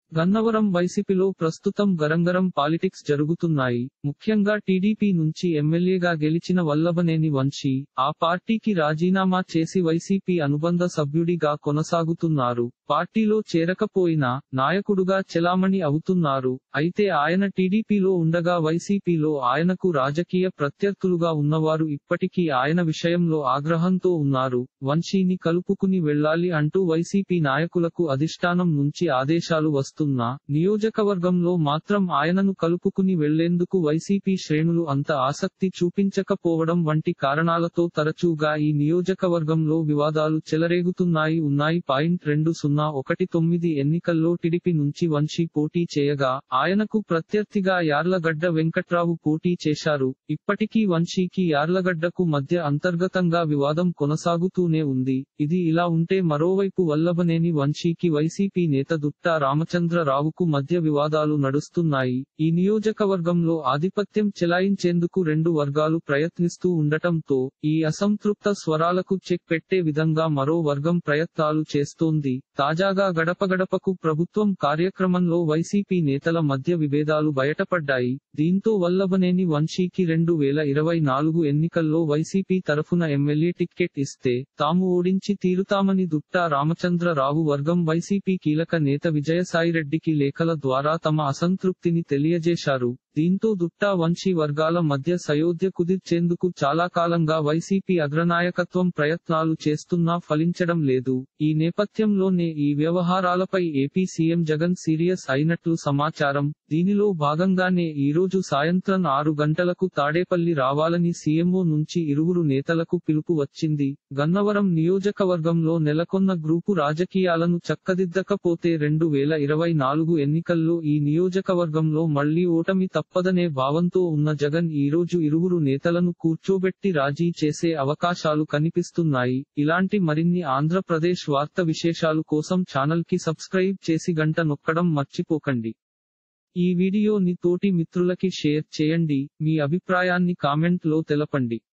గన్నవరం వైసీపీలో ప్రస్తుతం గరంగరం పాలిటిక్స్ జరుగుతున్నాయి ముఖ్యంగా టీడీపీ నుంచి ఎమ్మెల్యేగా గెలిచిన వల్లభనేని వంశీ ఆ పార్టీకి రాజీనామా చేసి వైసీపీ అనుబంధ సభ్యుడిగా కొనసాగుతున్నారు పార్టీలో చేరకపోయినా నాయకుడుగా చెలామణి అవుతున్నారు అయితే ఆయన టీడీపీలో ఉండగా వైసీపీలో ఆయనకు రాజకీయ ప్రత్యర్థులుగా ఉన్నవారు ఇప్పటికీ ఆయన విషయంలో ఆగ్రహంతో ఉన్నారు వంశీని కలుపుకుని వెళ్లాలి అంటూ వైసీపీ నాయకులకు అధిష్టానం నుంచి ఆదేశాలు వస్తున్నా నియోజకవర్గంలో మాత్రం ఆయనను కలుపుకుని వెళ్లేందుకు వైసీపీ శ్రేణులు అంత ఆసక్తి చూపించకపోవడం వంటి కారణాలతో తరచుగా ఈ నియోజకవర్గంలో వివాదాలు చెలరేగుతున్నాయి ఉన్నాయి పాయింట్ రెండు సున్నా ఒకటి తొమ్మిది ఎన్నికల్లో టిడిపి నుంచి వంశీ పోటీ చేయగా ఆయనకు ప్రత్యర్థిగా యార్లగడ్డ వెంకట్రావు పోటీ చేశారు ఇప్పటికీ వంశీకి యార్లగడ్డకు మధ్య అంతర్గతంగా వివాదం కొనసాగుతూనే ఉంది ఇది ఇలా ఉంటే మరోవైపు వల్లభనేని వంశీకి వైసీపీ నేత దుట్టా రామచంద్రరావుకు మధ్య వివాదాలు నడుస్తున్నాయి ఈ నియోజకవర్గంలో ఆధిపత్యం చెలాయించేందుకు రెండు వర్గాలు ప్రయత్నిస్తూ ఉండటంతో ఈ అసంతృప్త స్వరాలకు చెక్ పెట్టే విధంగా మరో వర్గం ప్రయత్నాలు చేస్తోంది తాజాగా గడప గడపకు ప్రభుత్వం కార్యక్రమంలో వైసీపీ నేతల మధ్య విభేదాలు బయటపడ్డాయి దీంతో వల్లభనేని వంశీకి రెండు వేల ఇరవై నాలుగు ఎన్నికల్లో వైసీపీ తరఫున ఎమ్మెల్యే టిక్కెట్ ఇస్తే తాము ఓడించి తీరుతామని దుట్టా రామచంద్రరావు వర్గం వైసీపీ కీలక నేత విజయసాయిరెడ్డికి లేఖల ద్వారా తమ అసంతృప్తిని తెలియజేశారు దీంతో దుట్టా వంశీ వర్గాల మధ్య సయోధ్య కుదిర్చేందుకు చాలా కాలంగా వైసీపీ అగ్రనాయకత్వం ప్రయత్నాలు చేస్తున్నా ఫలించడం లేదు ఈ నేపథ్యంలోనే ఈ వ్యవహారాలపై ఏపీ సీఎం జగన్ సీరియస్ అయినట్లు సమాచారం దీనిలో భాగంగానే ఈ రోజు సాయంత్రం ఆరు గంటలకు తాడేపల్లి రావాలని సీఎంఓ నుంచి ఇరువురు నేతలకు పిలుపు వచ్చింది గన్నవరం నియోజకవర్గంలో నెలకొన్న గ్రూపు రాజకీయాలను చక్కదిద్దకపోతే రెండు వేల ఇరవై నాలుగు ఎన్నికల్లో ఈ నియోజకవర్గంలో మళ్లీ ఓటమి తప్పదనే భావంతో ఉన్న జగన్ ఈ రోజు ఇరువురు నేతలను కూర్చోబెట్టి రాజీ చేసే అవకాశాలు కనిపిస్తున్నాయి ఇలాంటి మరిన్ని ఆంధ్రప్రదేశ్ వార్త విశేషాలు కోసం ఛానల్ కి సబ్స్క్రైబ్ చేసి గంట నొక్కడం మర్చిపోకండి ఈ వీడియోని తోటి మిత్రులకి షేర్ చేయండి మీ అభిప్రాయాన్ని కామెంట్ లో తెలపండి